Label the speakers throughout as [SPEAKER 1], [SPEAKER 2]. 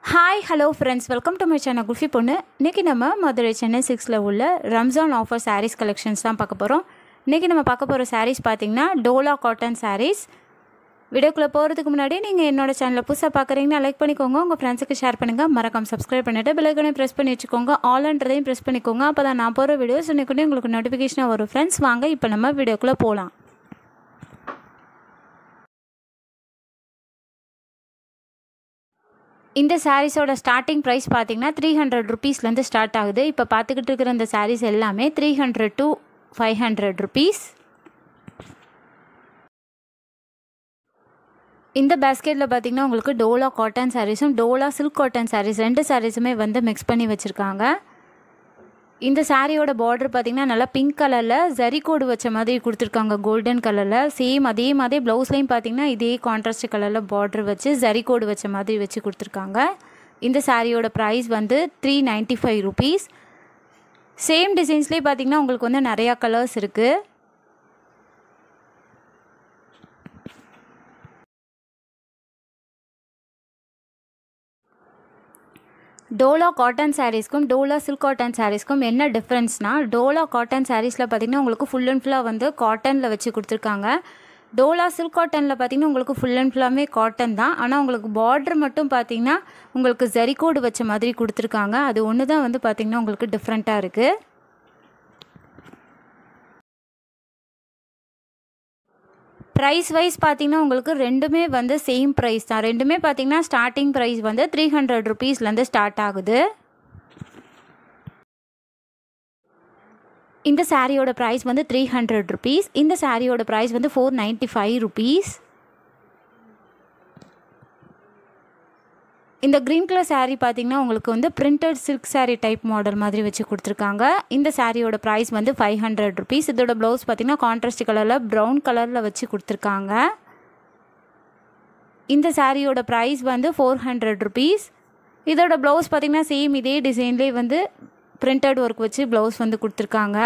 [SPEAKER 1] hi hello friends welcome to my channel Kulfi Ponnu இன்றைக்கி நம்ம மதுரை சென்னை சிக்ஸில் உள்ள ரம்ஜான் ஆஃபர் சாரீஸ் கலெக்ஷன்ஸ் தான் பார்க்க போகிறோம் இன்றைக்கி நம்ம பார்க்க போகிற சாரீஸ் பார்த்திங்கன்னா டோலா காட்டன் சாரீஸ் வீடியோக்குள்ளே போகிறதுக்கு முன்னாடி நீங்கள் என்னோட சேனலை புதுசாக பார்க்குறீங்கன்னா லைக் பண்ணிக்கோங்க உங்கள் ஃப்ரெண்ட்ஸுக்கு ஷேர் பண்ணுங்கள் மறக்காம சப்ஸ்கிரைப் பண்ணிவிட்டு பிள்ளைக்கனே ப்ரெஸ் பண்ணி வச்சுக்கோங்க ஆல்ன்றதையும் ப்ரெஸ் பண்ணிக்கோங்க அப்போ தான் நான் போகிற வீடியோஸ் இன்னைக்கு உங்களுக்கு நோட்டிஃபிகேஷனாக வரும் ஃப்ரெண்ட்ஸ் வாங்க இப்போ நம்ம வீடியோக்குள்ளே போகலாம் இந்த சாரீஸோட ஸ்டார்டிங் ப்ரைஸ் பார்த்தீங்கன்னா த்ரீ ஹண்ட்ரட் ருபீஸ்லேருந்து ஸ்டார்ட் ஆகுது இப்போ பார்த்துக்கிட்டு இருக்கிற இந்த சாரீஸ் எல்லாமே three hundred to five hundred rupees இந்த பேஸ்கெட்டில் பார்த்தீங்கன்னா உங்களுக்கு டோலா காட்டன் சாரீஸும் டோலா சில்க் காட்டன் சாரீஸ் ரெண்டு சாரீஸுமே வந்து மிக்ஸ் பண்ணி வச்சுருக்காங்க இந்த சாரியோட பார்டர் பார்த்திங்கன்னா நல்லா பிங்க் கலரில் ஜரி கோடு வச்ச மாதிரி கொடுத்துருக்காங்க கோல்டன் கலரில் சேம் அதே மாதிரி ப்ளவுஸ்லேயும் பார்த்திங்கன்னா இதே கான்ட்ராஸ்ட் கலரில் பார்டர் வச்சு ஜரி கோடு வச்ச மாதிரி வச்சு கொடுத்துருக்காங்க இந்த சாரியோட ப்ரைஸ் வந்து three ninety five rupees same டிசைன்ஸ்லேயே பார்த்திங்கன்னா உங்களுக்கு வந்து நிறையா கலர்ஸ் இருக்குது டோலா காட்டன் சாரீஸ்க்கும் டோலா சில்க் காட்டன் சாரீஸ்க்கும் என்ன டிஃப்ரென்ஸ்னால் டோலா காட்டன் சாரீஸில் பார்த்திங்கன்னா உங்களுக்கு ஃபுல் அண்ட் ஃபுல்லாக வந்து காட்டனில் வச்சு கொடுத்துருக்காங்க டோலா சில்க் காட்டனில் பார்த்திங்கன்னா உங்களுக்கு ஃபுல் அண்ட் ஃபுல்லாமே காட்டன் தான் ஆனால் உங்களுக்கு பார்டர் மட்டும் பார்த்திங்கன்னா உங்களுக்கு ஜரிகோடு வச்ச மாதிரி கொடுத்துருக்காங்க அது ஒன்று தான் வந்து பார்த்திங்கன்னா உங்களுக்கு டிஃப்ரெண்ட்டாக இருக்குது ப்ரைஸ் வைஸ் பார்த்தீங்கன்னா உங்களுக்கு ரெண்டுமே வந்து சேம் ப்ரைஸ் தான் ரெண்டுமே பார்த்தீங்கன்னா ஸ்டார்டிங் ப்ரைஸ் வந்து த்ரீ ஹண்ட்ரட் ருபீஸ்லேருந்து ஸ்டார்ட் ஆகுது இந்த சாரியோட ப்ரைஸ் வந்து த்ரீ ஹண்ட்ரட் ருபீஸ் இந்த சாரியோட ப்ரைஸ் வந்து ஃபோர் நைன்ட்டி ஃபைவ் ருபீஸ் இந்த க்ரீன் கலர் சாரீ பார்த்தீங்கன்னா உங்களுக்கு வந்து printed silk sari type model மாதிரி வச்சு கொடுத்துருக்காங்க இந்த சாரியோட ப்ரைஸ் வந்து ஃபைவ் ஹண்ட்ரட் ருபீஸ் இதோட ப்ளவுஸ் பார்த்தீங்கன்னா கான்ட்ராஸ்ட் கலரில் ப்ரௌன் கலரில் வச்சு கொடுத்துருக்காங்க இந்த சாரியோட ப்ரைஸ் வந்து ஃபோர் ஹண்ட்ரட் ருபீஸ் இதோட ப்ளவுஸ் பார்த்திங்கன்னா சேம் இதே டிசைன்லேயே வந்து பிரிண்டட் ஒர்க் வச்சு ப்ளவுஸ் வந்து கொடுத்துருக்காங்க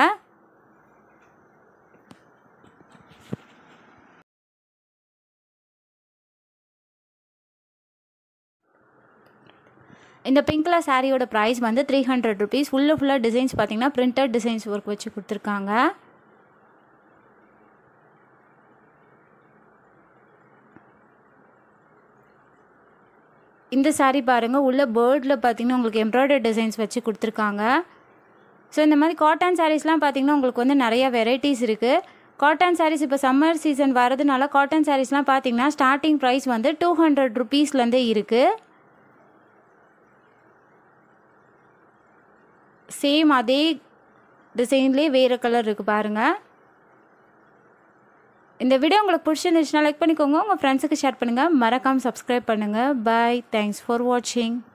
[SPEAKER 1] இந்த பிங்க் கலர் சாரியோட ப்ரைஸ் வந்து த்ரீ ஹண்ட்ரட் ருபீஸ் ஃபுல்லாக ஃபுல்லாக டிசைன்ஸ் பார்த்தீங்கன்னா பிரிண்டட் டிசைன்ஸ் ஒர்க் வச்சு கொடுத்துருக்காங்க இந்த சாரீ பாருங்கள் உள்ள பேர்டில் பார்த்தீங்கன்னா உங்களுக்கு எம்ப்ராய்டரி டிசைன்ஸ் வச்சு கொடுத்துருக்காங்க ஸோ இந்த மாதிரி காட்டன் சாரீஸ்லாம் பார்த்தீங்கன்னா உங்களுக்கு வந்து நிறையா வெரைட்டிஸ் இருக்குது காட்டன் சாரீஸ் இப்போ சம்மர் சீசன் வரதுனால காட்டன் சாரீஸ்லாம் பார்த்தீங்கன்னா ஸ்டார்டிங் ப்ரைஸ் வந்து டூ ஹண்ட்ரட் ருபீஸ்லேருந்தே இருக்குது சேம் அதே டிசைன்லேயே வேறு கலர் இருக்குது பாருங்கள் இந்த வீடியோ உங்களுக்கு பிடிச்சிருந்துச்சுன்னா லைக் பண்ணிக்கோங்க உங்கள் ஃப்ரெண்ட்ஸுக்கு ஷேர் பண்ணுங்கள் மறக்காமல் சப்ஸ்கிரைப் பண்ணுங்கள் பாய் தேங்க்ஸ் ஃபார் வாட்சிங்